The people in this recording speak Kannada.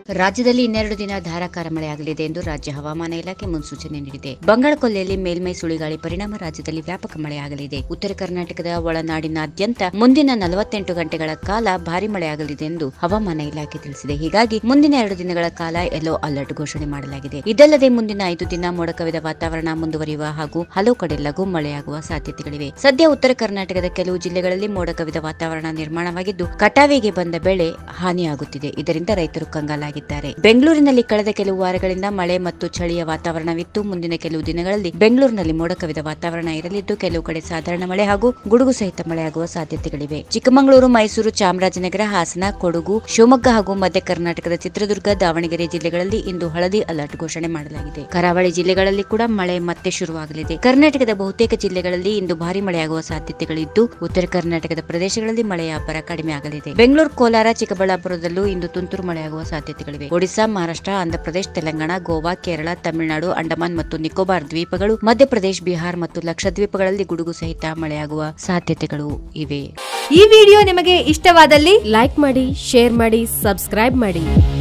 ರಾಜ್ಯದಲ್ಲಿ ಇನ್ನೆರಡು ದಿನ ಧಾರಾಕಾರ ಮಳೆಯಾಗಲಿದೆ ಎಂದು ರಾಜ್ಯ ಹವಾಮಾನ ಇಲಾಖೆ ಮುನ್ಸೂಚನೆ ನೀಡಿದೆ ಬಂಗಾಳಕೊಲ್ಲಿಯಲ್ಲಿ ಮೇಲ್ಮೈ ಸುಳಿಗಾಳಿ ಪರಿಣಾಮ ರಾಜ್ಯದಲ್ಲಿ ವ್ಯಾಪಕ ಮಳೆಯಾಗಲಿದೆ ಉತ್ತರ ಕರ್ನಾಟಕದ ಒಳನಾಡಿನಾದ್ಯಂತ ಮುಂದಿನ ನಲವತ್ತೆಂಟು ಗಂಟೆಗಳ ಕಾಲ ಭಾರಿ ಮಳೆಯಾಗಲಿದೆ ಎಂದು ಹವಾಮಾನ ಇಲಾಖೆ ತಿಳಿಸಿದೆ ಹೀಗಾಗಿ ಮುಂದಿನ ಎರಡು ದಿನಗಳ ಕಾಲ ಯೆಲ್ಲೋ ಅಲರ್ಟ್ ಘೋಷಣೆ ಮಾಡಲಾಗಿದೆ ಇದಲ್ಲದೆ ಮುಂದಿನ ಐದು ದಿನ ಮೋಡ ಕವಿದ ವಾತಾವರಣ ಮುಂದುವರಿಯುವ ಹಾಗೂ ಹಲವು ಕಡೆ ಲಘು ಮಳೆಯಾಗುವ ಸಾಧ್ಯತೆಗಳಿವೆ ಸದ್ಯ ಉತ್ತರ ಕರ್ನಾಟಕದ ಕೆಲವು ಜಿಲ್ಲೆಗಳಲ್ಲಿ ಮೋಡ ಕವಿದ ವಾತಾವರಣ ನಿರ್ಮಾಣವಾಗಿದ್ದು ಕಟಾವಿಗೆ ಬಂದ ಬೆಳೆ ಹಾನಿಯಾಗುತ್ತಿದೆ ಇದರಿಂದ ರೈತರು ಕಂಗಾಲಾಗಿದ್ದಾರೆ ಬೆಂಗಳೂರಿನಲ್ಲಿ ಕಳೆದ ಕೆಲವು ವಾರಗಳಿಂದ ಮಳೆ ಮತ್ತು ಚಳಿಯ ವಾತಾವರಣವಿತ್ತು ಮುಂದಿನ ಕೆಲವು ದಿನಗಳಲ್ಲಿ ಬೆಂಗಳೂರಿನಲ್ಲಿ ಮೋಡ ಕವಿದ ವಾತಾವರಣ ಇರಲಿದ್ದು ಕೆಲವು ಕಡೆ ಸಾಧಾರಣ ಮಳೆ ಹಾಗೂ ಗುಡುಗು ಸಹಿತ ಮಳೆಯಾಗುವ ಸಾಧ್ಯತೆಗಳಿವೆ ಚಿಕ್ಕಮಗಳೂರು ಮೈಸೂರು ಚಾಮರಾಜನಗರ ಹಾಸನ ಕೊಡಗು ಶಿವಮೊಗ್ಗ ಹಾಗೂ ಮಧ್ಯ ಕರ್ನಾಟಕದ ಚಿತ್ರದುರ್ಗ ದಾವಣಗೆರೆ ಜಿಲ್ಲೆಗಳಲ್ಲಿ ಇಂದು ಹಳದಿ ಅಲರ್ಟ್ ಘೋಷಣೆ ಮಾಡಲಾಗಿದೆ ಕರಾವಳಿ ಜಿಲ್ಲೆಗಳಲ್ಲಿ ಕೂಡ ಮಳೆ ಮತ್ತೆ ಶುರುವಾಗಲಿದೆ ಕರ್ನಾಟಕದ ಬಹುತೇಕ ಜಿಲ್ಲೆಗಳಲ್ಲಿ ಇಂದು ಭಾರಿ ಮಳೆಯಾಗುವ ಸಾಧ್ಯತೆಗಳಿದ್ದು ಉತ್ತರ ಕರ್ನಾಟಕದ ಪ್ರದೇಶಗಳಲ್ಲಿ ಮಳೆಯ ಅಬ್ಬರ ಕಡಿಮೆ ಆಗಲಿದೆ ಬೆಂಗಳೂರು ಕೋಲಾರ ಚಿಕ್ಕಬಳ್ಳಾಪುರದಲ್ಲೂ ಇಂದು ತುಂತುರು ಮಳೆಯಾಗುವ ಸಾಧ್ಯತೆಗಳಿವೆ ಒಡಿಶಾ ಮಹಾರಾಷ್ಟ್ರ ಆಂಧ್ರಪ್ರದೇಶ ತೆಲಂಗಾಣ ಗೋವಾ ಕೇರಳ ತಮಿಳುನಾಡು ಅಂಡಮಾನ್ ಮತ್ತು ನಿಕೋಬಾರ್ ದ್ವೀಪಗಳು ಮಧ್ಯಪ್ರದೇಶ ಬಿಹಾರ್ ಮತ್ತು ಲಕ್ಷದ್ವೀಪಗಳಲ್ಲಿ ಗುಡುಗು ಸಹಿತ ಮಳೆಯಾಗುವ ಸಾಧ್ಯತೆಗಳು ಇವೆ ಈ ವಿಡಿಯೋ ನಿಮಗೆ ಇಷ್ಟವಾದಲ್ಲಿ ಲೈಕ್ ಮಾಡಿ ಶೇರ್ ಮಾಡಿ ಸಬ್ಸ್ಕ್ರೈಬ್ ಮಾಡಿ